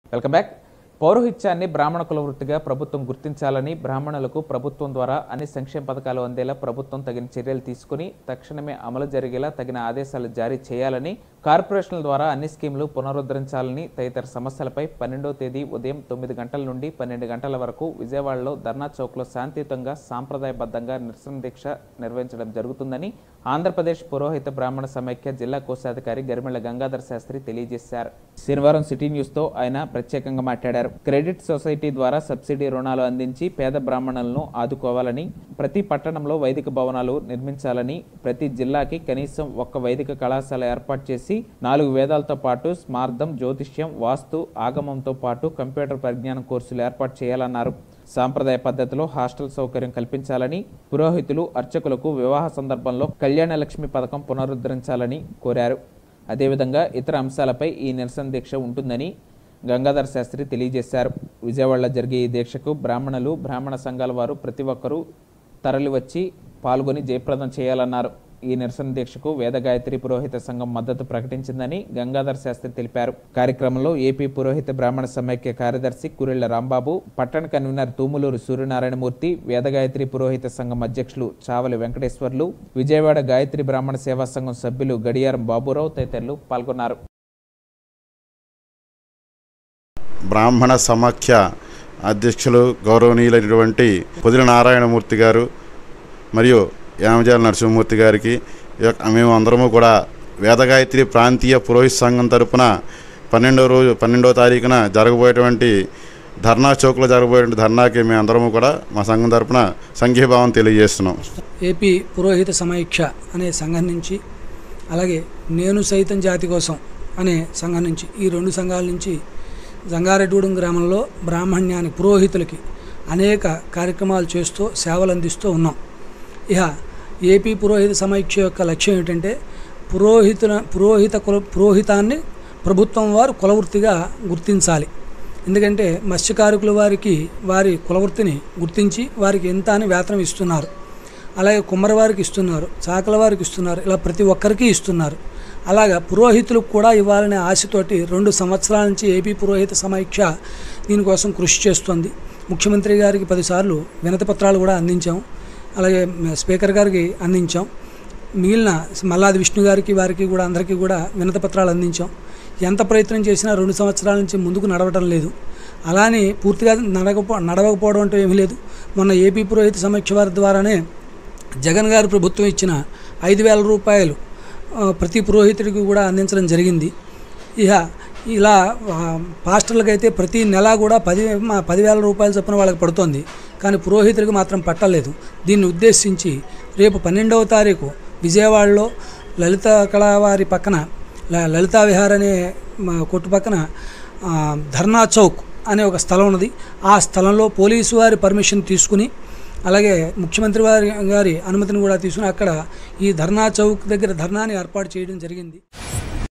welcome back పౌరోహిత్యాన్ని బ్రాహ్మణ కుల వృత్తిగా ప్రభుత్వం గుర్తించాలని బ్రాహ్మణులకు ప్రభుత్వం ద్వారా అన్ని సంక్షేమ పథకాలు అందేలా ప్రభుత్వం తగిన చర్యలు తీసుకుని తక్షణమే అమలు జరిగేలా తగిన ఆదేశాలు జారీ చేయాలని కార్పొరేషన్ల ద్వారా అన్ని స్కీములు పునరుద్ధరించాలని తదితర సమస్యలపై పన్నెండో తేదీ ఉదయం తొమ్మిది గంటల నుండి పన్నెండు గంటల వరకు విజయవాడలో ధర్నా చౌక్లో శాంతియుతంగా సాంప్రదాయబద్ధంగా నిరసన దీక్ష నిర్వహించడం జరుగుతుందని ఆంధ్రప్రదేశ్ పురోహిత బ్రాహ్మణ సమైక్య జిల్లా కోశాధికారి గరిమెళ్ల గంగాధర శాస్త్రి తెలియజేశారు శనివారం సిటీ న్యూస్ తో ఆయన ప్రత్యేకంగా మాట్లాడారు క్రెడిట్ సొసైటీ ద్వారా సబ్సిడీ రుణాలు అందించి పేద బ్రాహ్మణులను ఆదుకోవాలని ప్రతి పట్టణంలో వైదిక భవనాలు నిర్మించాలని ప్రతి జిల్లాకి కనీసం ఒక్క వైదిక కళాశాల ఏర్పాటు చేసి నాలుగు వేదాలతో పాటు స్మార్థం జ్యోతిష్యం వాస్తు ఆగమంతో పాటు కంప్యూటర్ పరిజ్ఞానం కోర్సులు ఏర్పాటు చేయాలన్నారు సాంప్రదాయ పద్ధతిలో హాస్టల్ సౌకర్యం కల్పించాలని పురోహితులు అర్చకులకు వివాహ సందర్భంలో కళ్యాణ లక్ష్మి పథకం పునరుద్ధరించాలని కోరారు అదేవిధంగా ఇతర అంశాలపై ఈ నిరసన దీక్ష ఉంటుందని గంగాధర్ శాస్త్రి తెలియజేశారు విజయవాడలో జరిగే ఈ దీక్షకు బ్రాహ్మణులు బ్రాహ్మణ సంఘాల వారు ప్రతి ఒక్కరూ తరలివచ్చి పాల్గొని జయప్రదం చేయాలన్నారు ఈ నిరసన దీక్షకు వేద గాయత్రి పురోహిత సంఘం మద్దతు ప్రకటించిందని గంగాధర్ శాస్త్రి తెలిపారు కార్యక్రమంలో ఏపీ పురోహిత బ్రాహ్మణ సమైక్య కార్యదర్శి కురెళ్ల రాంబాబు పట్టణ కన్వీనర్ తూములూరు సూర్యనారాయణమూర్తి వేద గాయత్రి పురోహిత సంఘం అధ్యక్షులు చావలి వెంకటేశ్వర్లు విజయవాడ గాయత్రి బ్రాహ్మణ సేవా సంఘం సభ్యులు గడియారం బాబురావు తదితరులు పాల్గొన్నారు బ్రాహ్మణ సమాఖ్య అధ్యక్షులు గౌరవనీయులైనటువంటి పొదిల నారాయణమూర్తి గారు మరియు యామజాల నరసింహమూర్తి గారికి ఈ యొక్క- మేము అందరము కూడా వేదగాయత్రి ప్రాంతీయ పురోహిత సంఘం తరపున పన్నెండో రోజు పన్నెండో తారీఖున జరగబోయేటువంటి ధర్నా చౌక్లో జరగబోయేటువంటి ధర్నాకి మేము అందరము కూడా మా సంఘం తరపున సంఘీభావం తెలియజేస్తున్నాం ఏపీ పురోహిత సమైక్య అనే సంఘం నుంచి అలాగే నేను సైతం జాతి కోసం అనే సంఘం నుంచి ఈ రెండు సంఘాల నుంచి జంగారెడ్డిగూడెం గ్రామంలో బ్రాహ్మణ్యానికి పురోహితులకి అనేక కార్యక్రమాలు చేస్తూ సేవలు అందిస్తూ ఉన్నాం ఇక ఏపీ పురోహిత సమైక్య యొక్క లక్ష్యం ఏంటంటే పురోహితుల పురోహిత కుల పురోహితాన్ని ప్రభుత్వం వారు కులవృత్తిగా గుర్తించాలి ఎందుకంటే మత్స్యకారుకుల వారికి వారి కులవృత్తిని గుర్తించి వారికి ఎంత అని వేతనం ఇస్తున్నారు అలాగే కుమ్మరివారికి ఇస్తున్నారు చాకల వారికి ఇస్తున్నారు ఇలా ప్రతి ఒక్కరికి ఇస్తున్నారు అలాగా పురోహితులకు కూడా ఇవ్వాలనే ఆశతోటి రెండు సంవత్సరాల నుంచి ఏపీ పురోహిత సమైక్య దీనికోసం కృషి చేస్తుంది ముఖ్యమంత్రి గారికి పదిసార్లు వినతి పత్రాలు కూడా అందించాం అలాగే స్పీకర్ గారికి అందించాం మిగిలిన మల్లాది విష్ణు గారికి వారికి కూడా అందరికీ కూడా వినతి పత్రాలు అందించాం ఎంత ప్రయత్నం చేసినా రెండు సంవత్సరాల నుంచి ముందుకు నడవటం లేదు అలానే పూర్తిగా నడకపో నడవకపోవడం అంటే ఏమీ లేదు మొన్న ఏపీ పురోహిత సమీక్ష వారి ద్వారానే జగన్ గారి ప్రభుత్వం ఇచ్చిన ఐదు వేల రూపాయలు ఆ, ప్రతి పురోహితుడికి కూడా అందించడం జరిగింది ఇక ఇలా ఆ, పాస్టర్లకైతే ప్రతి నెల కూడా పది మా- పదివేల రూపాయల చొప్పున వాళ్ళకి పడుతోంది కానీ పురోహితులకు మాత్రం పట్టలేదు దీన్ని ఉద్దేశించి రేపు పన్నెండవ తారీఖు విజయవాడలో లలిత కళావారి పక్కన ల- లలితా విహార్ అనే మా కొట్టు పక్కన ఆ, ధర్నా చౌక్ అనే ఒక స్థలం ఉన్నది ఆ స్థలంలో పోలీసు వారి పర్మిషన్ తీసుకుని అలాగే ముఖ్యమంత్రి వారి గారి అనుమతిని కూడా తీసుకుని అక్కడ ఈ ధర్నా చౌక్ దగ్గర ధర్నాని ఏర్పాటు చేయడం జరిగింది